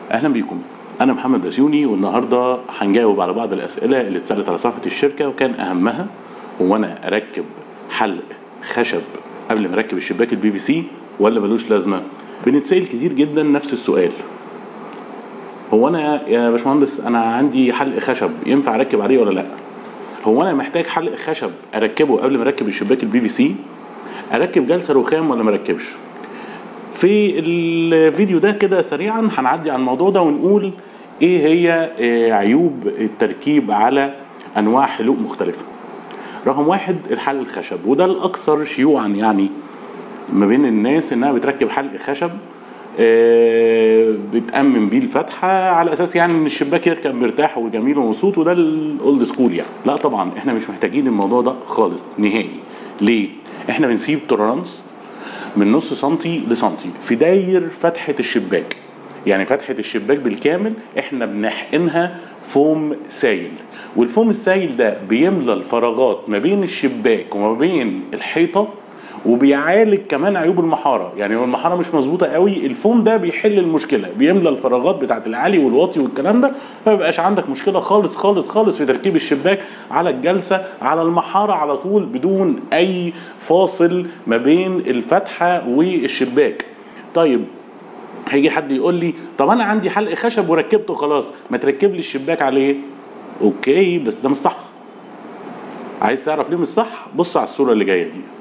اهلا بيكم انا محمد بسيوني والنهارده هنجاوب على بعض الاسئله اللي اتسالت على صفحه الشركه وكان اهمها هو انا اركب حلق خشب قبل ما اركب الشباك البي في سي ولا ملوش لازمه بنتسال كتير جدا نفس السؤال هو انا يا باشمهندس انا عندي حلق خشب ينفع اركب عليه ولا لا هو انا محتاج حلق خشب اركبه قبل ما اركب الشباك البي في سي اركب جلسه رخام ولا ما اركبش في الفيديو ده كده سريعا هنعدي على الموضوع ده ونقول ايه هي آه، عيوب التركيب على انواع حلوق مختلفه رقم واحد الحلق الخشب وده الاكثر شيوعا يعني ما بين الناس انها بتركب حلق خشب آه، بتأمن بيه الفتحة على أساس يعني إن الشباك يركب مرتاح وجميل ومبسوط وده الأولد سكول يعني. لا طبعا إحنا مش محتاجين الموضوع ده خالص نهائي. ليه؟ إحنا بنسيب تولرانس من نص سنتي لسنتي في داير فتحة الشباك. يعني فتحة الشباك بالكامل إحنا بنحقنها فوم سايل. والفوم السايل ده بيملى الفراغات ما بين الشباك وما بين الحيطة وبيعالج كمان عيوب المحاره يعني لو المحاره مش مظبوطه قوي الفوم ده بيحل المشكله بيملى الفراغات بتاعت العالي والواطي والكلام ده ما بيبقاش عندك مشكله خالص خالص خالص في تركيب الشباك على الجلسه على المحاره على طول بدون اي فاصل ما بين الفتحه والشباك طيب هيجي حد يقول لي طب انا عندي حلق خشب وركبته خلاص ما تركب لي الشباك عليه اوكي بس ده مش صح عايز تعرف ليه مش صح بص على الصوره اللي جايه دي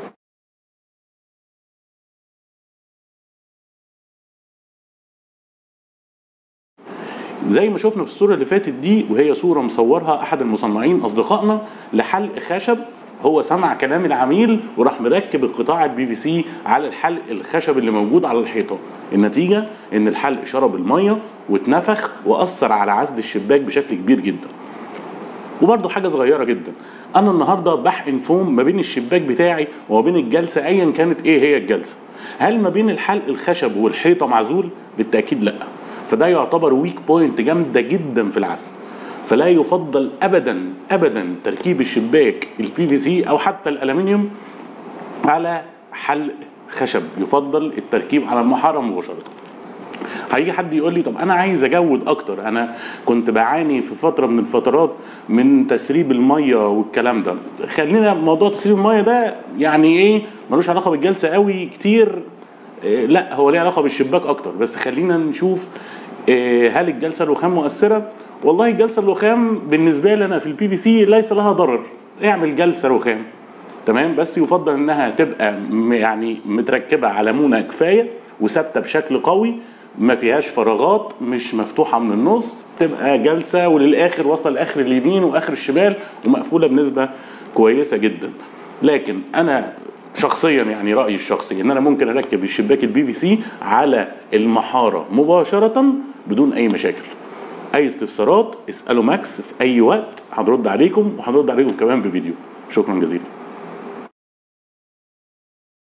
زي ما شفنا في الصوره اللي فاتت دي وهي صوره مصورها احد المصنعين اصدقائنا لحلق خشب هو سمع كلام العميل وراح مركب القطاع البي في سي على الحلق الخشب اللي موجود على الحيطه النتيجه ان الحلق شرب الميه واتنفخ واثر على عزل الشباك بشكل كبير جدا وبرده حاجه صغيره جدا انا النهارده بحقن فوم ما بين الشباك بتاعي وما بين الجلسه ايا كانت ايه هي الجلسه هل ما بين الحلق الخشب والحيطه معزول بالتاكيد لا فده يعتبر ويك بوينت جامده جدا في العزل فلا يفضل ابدا ابدا تركيب الشباك البي في سي او حتى الالومنيوم على حلق خشب يفضل التركيب على المحاره مباشره هيجي حد يقول لي طب انا عايز اجود اكتر انا كنت بعاني في فتره من الفترات من تسريب الميه والكلام ده خلينا موضوع تسريب الميه ده يعني ايه ملوش علاقه بالجلسه قوي كتير إيه لا هو ليه علاقه بالشباك اكتر بس خلينا نشوف إيه هل الجلسه الرخام مؤثره والله الجلسه الرخام بالنسبه لي انا في البي في سي ليس لها ضرر اعمل جلسه رخام تمام بس يفضل انها تبقى م- يعني متركبه على مونه كفايه وثابته بشكل قوي ما فيهاش فراغات مش مفتوحه من النص تبقى جلسه وللاخر واصله لاخر اليمين واخر الشمال ومقفوله بنسبه كويسه جدا لكن انا شخصيا يعني رايي الشخصي ان انا ممكن اركب الشباك البي في سي على المحاره مباشره بدون اي مشاكل اي استفسارات اسالوا ماكس في اي وقت هنرد عليكم وهنرد عليكم كمان بفيديو شكرا جزيلا